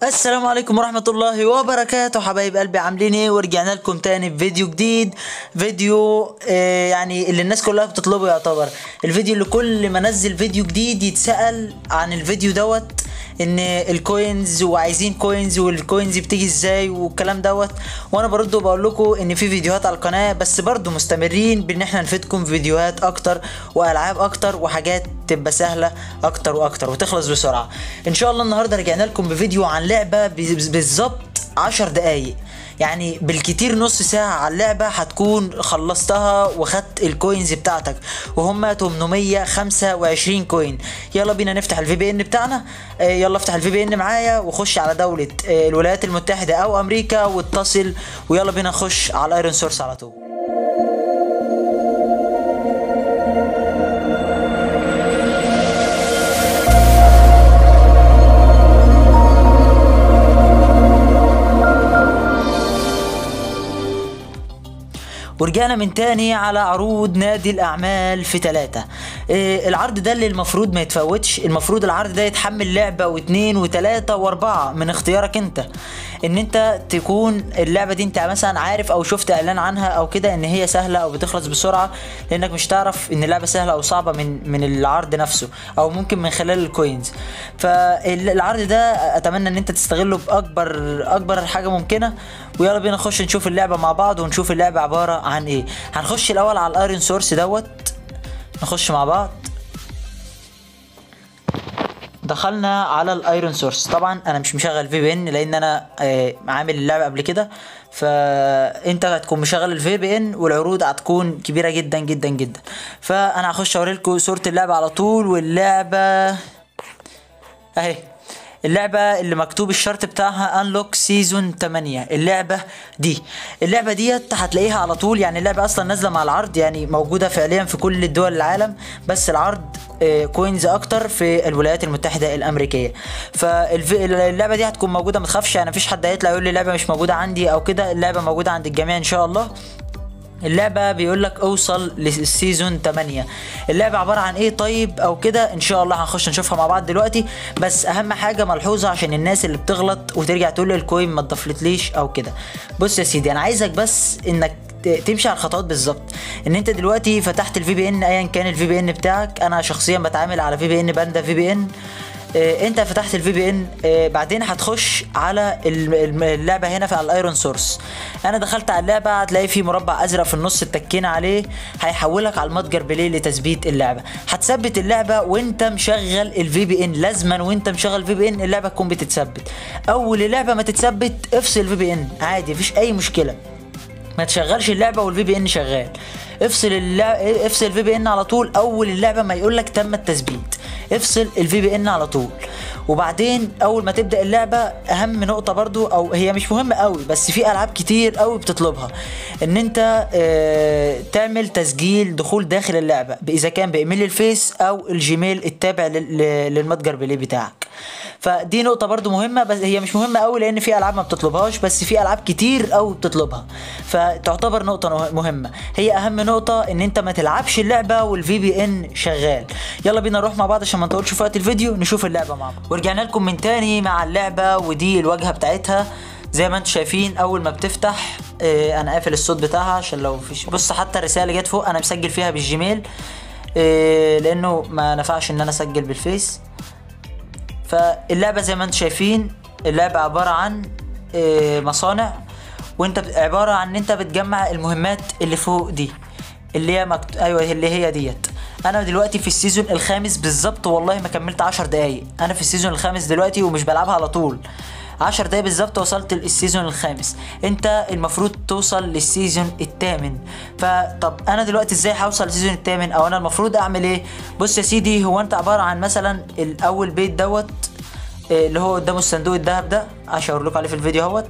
السلام عليكم ورحمة الله وبركاته حبايب قلبي عاملين ايه ورجعنا لكم تاني بفيديو جديد فيديو آه يعني اللي الناس كلها بتطلبه يعتبر الفيديو اللي كل ما انزل فيديو جديد يتسأل عن الفيديو دوت ان الكوينز وعايزين كوينز والكوينز بتيجي ازاي والكلام دوت وانا برد وبقول لكم ان في فيديوهات على القناة بس برضو مستمرين بان احنا نفيدكم فيديوهات اكتر والعاب اكتر وحاجات تبقى سهلة اكتر واكتر وتخلص بسرعة ان شاء الله النهاردة رجعنا لكم بفيديو عن لعبة بز- بالظبط عشر دقايق يعني بالكتير نص ساعة على اللعبة هتكون خلصتها وخدت الكوينز بتاعتك وهم 825 كوين يلا بينا نفتح الفي بي ان بتاعنا آه، يلا افتح الفي بي ان معايا وخش على دولة آه، الولايات المتحدة او امريكا واتصل ويلا بينا نخش على الايرون سورس على طول ورجعنا من تاني على عروض نادي الاعمال في ثلاثة إيه العرض ده اللي المفروض ما يتفوتش المفروض العرض ده يتحمل لعبة واثنين وثلاثة واربعة من اختيارك انت ان انت تكون اللعبة دي انت مثلا عارف او شفت اعلان عنها او كده ان هي سهلة او بتخلص بسرعة لانك مش تعرف ان اللعبة سهلة او صعبة من من العرض نفسه او ممكن من خلال الكوينز فالعرض ده اتمنى ان انت تستغله باكبر اكبر حاجة ممكنة ويلا بينا نخش نشوف اللعبة مع بعض ونشوف اللعبة عبارة عن ايه هنخش الاول على الايرون سورس دوت نخش مع بعض دخلنا على الايرون سورس طبعا انا مش مشغل في بي ان لان انا آه، عامل اللعبه قبل كده فانت هتكون مشغل الفي بي ان والعروض هتكون كبيره جدا جدا جدا فانا هخش اوريلكم صوره اللعبه على طول واللعبه اهي اللعبة اللي مكتوب الشرط بتاعها انلوك سيزون 8 اللعبة دي اللعبة ديت هتلاقيها على طول يعني اللعبة اصلا نازلة مع العرض يعني موجودة فعليا في كل دول العالم بس العرض آه، كوينز اكتر في الولايات المتحدة الامريكية فاللعبة دي هتكون موجودة ما تخافش يعني مفيش حد هيطلع يقول لي اللعبة مش موجودة عندي او كده اللعبة موجودة عند الجميع ان شاء الله اللعبة بيقول لك اوصل للسيزون 8 اللعبة عبارة عن ايه طيب او كده ان شاء الله هنخش نشوفها مع بعض دلوقتي بس اهم حاجة ملحوظة عشان الناس اللي بتغلط وترجع تقول لي الكوين ما تضافلتليش او كده بص يا سيدي انا عايزك بس انك ت- تمشي على الخطوات بالظبط ان انت دلوقتي فتحت الفي بي ان ايا كان الفي بي ان بتاعك انا شخصيا بتعامل على في بي ان باندا في بي ان آه، انت فتحت الفي بي ان بعدين هتخش على ال- الم- اللعبه هنا في الايرون سورس انا دخلت على اللعبه هتلاقي في مربع ازرق في النص اتكينا عليه هيحولك على المتجر بلاي لتثبيت اللعبه هتثبت اللعبه وانت مشغل الفي بي ان لازما وانت مشغل الفي بي ان اللعبه تكون بتتثبت اول اللعبه ما تتثبت افصل الفي بي ان عادي مفيش اي مشكله ما تشغلش اللعبه والفي بي ان شغال افصل اللعبة افصل الفي بي ان على طول اول اللعبه ما يقول لك تم التثبيت افصل الفي بي ان على طول وبعدين اول ما تبدا اللعبه اهم نقطه برضو او هي مش مهمه قوي بس في العاب كتير قوي بتطلبها ان انت اه تعمل تسجيل دخول داخل اللعبه اذا كان بايميل الفيس او الجيميل التابع لل- للمتجر بلاي بتاعك فدي نقطة برضو مهمة بس هي مش مهمة قوي لأن في ألعاب ما بتطلبهاش بس في ألعاب كتير قوي بتطلبها فتعتبر نقطة نه- مهمة هي أهم نقطة إن أنت ما تلعبش اللعبة والفي بي إن شغال يلا بينا نروح مع بعض عشان ما نطولش في وقت الفيديو نشوف اللعبة مع بعض ورجعنا لكم من تاني مع اللعبة ودي الواجهة بتاعتها زي ما انتم شايفين اول ما بتفتح اه انا قافل الصوت بتاعها عشان لو فيش بص حتى الرساله اللي جت فوق انا مسجل فيها بالجيميل اه لانه ما نفعش ان انا اسجل بالفيس فاللعبة زي ما انتم شايفين اللعبة عبارة عن آه، مصانع وانت ب- عبارة عن ان انت بتجمع المهمات اللي فوق دي اللي هي مكت... ايوه اللي هي ديت انا دلوقتي في السيزون الخامس بالظبط والله ما كملت عشر دقايق انا في السيزون الخامس دلوقتي ومش بلعبها على طول عشر دقايق بالظبط وصلت السيزون الخامس انت المفروض توصل للسيزون الثامن فطب انا دلوقتي ازاي هوصل للسيزون الثامن او انا المفروض اعمل ايه بص يا سيدي هو انت عبارة عن مثلا الاول بيت دوت آه، اللي هو قدامه الصندوق الذهب ده هشاور لكم عليه في الفيديو اهوت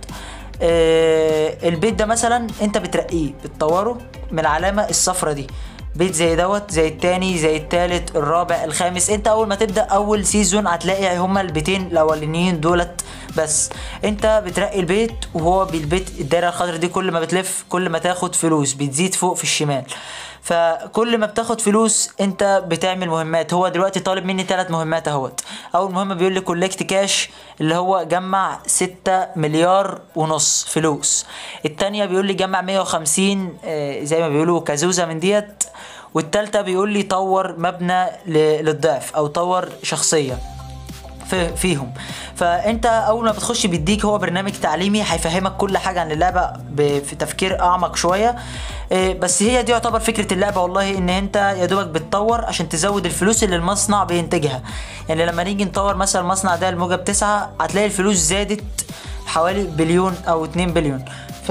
آه، البيت ده مثلا انت بترقيه بتطوره من العلامه الصفرة دي بيت زي دوت زي التاني زي التالت الرابع الخامس انت اول ما تبدا اول سيزون هتلاقي هما البيتين الاولانيين دولت بس انت بترقي البيت وهو بالبيت الدايره الخضراء دي كل ما بتلف كل ما تاخد فلوس بتزيد فوق في الشمال فكل ما بتاخد فلوس انت بتعمل مهمات هو دلوقتي طالب مني ثلاث مهمات اهوت اول مهمه بيقول لي كولكت كاش اللي هو جمع 6 مليار ونص فلوس التانية بيقول لي جمع 150 آه، زي ما بيقولوا كازوزة من ديت والتالتة بيقول لي طور مبنى ل- للضعف او طور شخصيه في فيهم فانت اول ما بتخش بيديك هو برنامج تعليمي هيفهمك كل حاجه عن اللعبه ب- في تفكير اعمق شويه إيه، بس هي دي يعتبر فكره اللعبه والله ان انت يا دوبك بتطور عشان تزود الفلوس اللي المصنع بينتجها يعني لما نيجي نطور مثلا المصنع ده الموجب تسعة هتلاقي الفلوس زادت حوالي بليون او 2 بليون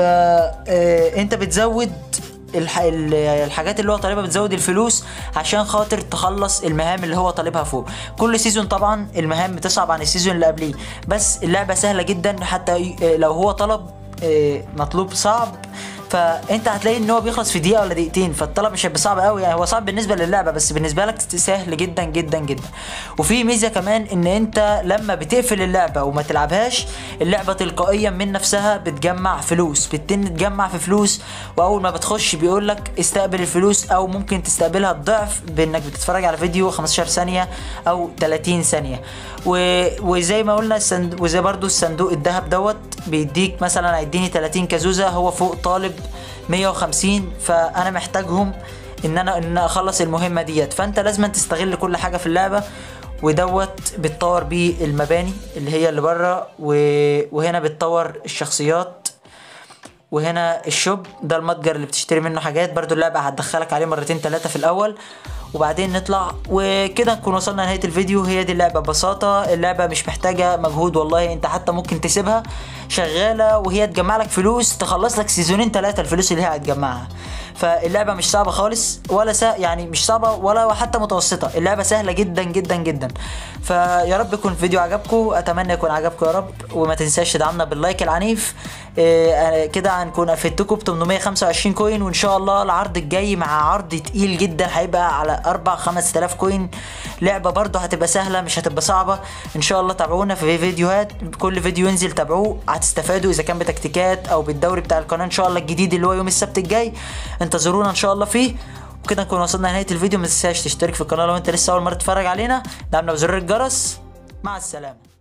فانت بتزود الح... ال- الحاجات اللي هو طالبها بتزود الفلوس عشان خاطر تخلص المهام اللي هو طالبها فوق كل سيزون طبعا المهام بتصعب عن السيزون اللي قبليه بس اللعبة سهلة جدا حتى ي- لو هو طلب آه، مطلوب صعب فانت هتلاقي ان هو بيخلص في دقيقه ولا دقيقتين فالطلب مش هيبقى صعب قوي يعني هو صعب بالنسبه للعبه بس بالنسبه لك سهل جدا جدا جدا وفي ميزه كمان ان انت لما بتقفل اللعبه وما تلعبهاش اللعبه تلقائيا من نفسها بتجمع فلوس بتتن تجمع في فلوس واول ما بتخش بيقول لك استقبل الفلوس او ممكن تستقبلها الضعف بانك بتتفرج على فيديو 15 ثانيه او 30 ثانيه و... وزي ما قلنا السند... وزي برضو الصندوق الذهب دوت بيديك مثلا هيديني 30 كازوزه هو فوق طالب 150 فانا محتاجهم ان انا ان أنا اخلص المهمه ديت فانت لازم تستغل كل حاجه في اللعبه ودوت بتطور بيه المباني اللي هي اللي بره و... وهنا بتطور الشخصيات وهنا الشوب ده المتجر اللي بتشتري منه حاجات برضو اللعبة هتدخلك عليه مرتين ثلاثة في الأول وبعدين نطلع وكده نكون وصلنا لنهاية الفيديو هي دي اللعبة ببساطة اللعبة مش محتاجة مجهود والله انت حتى ممكن تسيبها شغالة وهي تجمع لك فلوس تخلص لك سيزونين ثلاثة الفلوس اللي هي هتجمعها فاللعبة مش صعبة خالص ولا سا يعني مش صعبة ولا حتى متوسطة اللعبة سهلة جدا جدا جدا فيا رب يكون الفيديو عجبكم اتمنى يكون عجبكم يا رب وما تنساش تدعمنا باللايك العنيف إيه، كده هنكون افدتكم ب 825 كوين وان شاء الله العرض الجاي مع عرض تقيل جدا هيبقى على 4 5000 كوين لعبه برضه هتبقى سهله مش هتبقى صعبه ان شاء الله تابعونا في فيديوهات كل فيديو ينزل تابعوه هتستفادوا اذا كان بتكتيكات او بالدوري بتاع القناه ان شاء الله الجديد اللي هو يوم السبت الجاي انتظرونا ان شاء الله فيه وكده نكون وصلنا لنهايه الفيديو ما تنساش تشترك في القناه لو انت لسه اول مره تتفرج علينا دعمنا بزر الجرس مع السلامه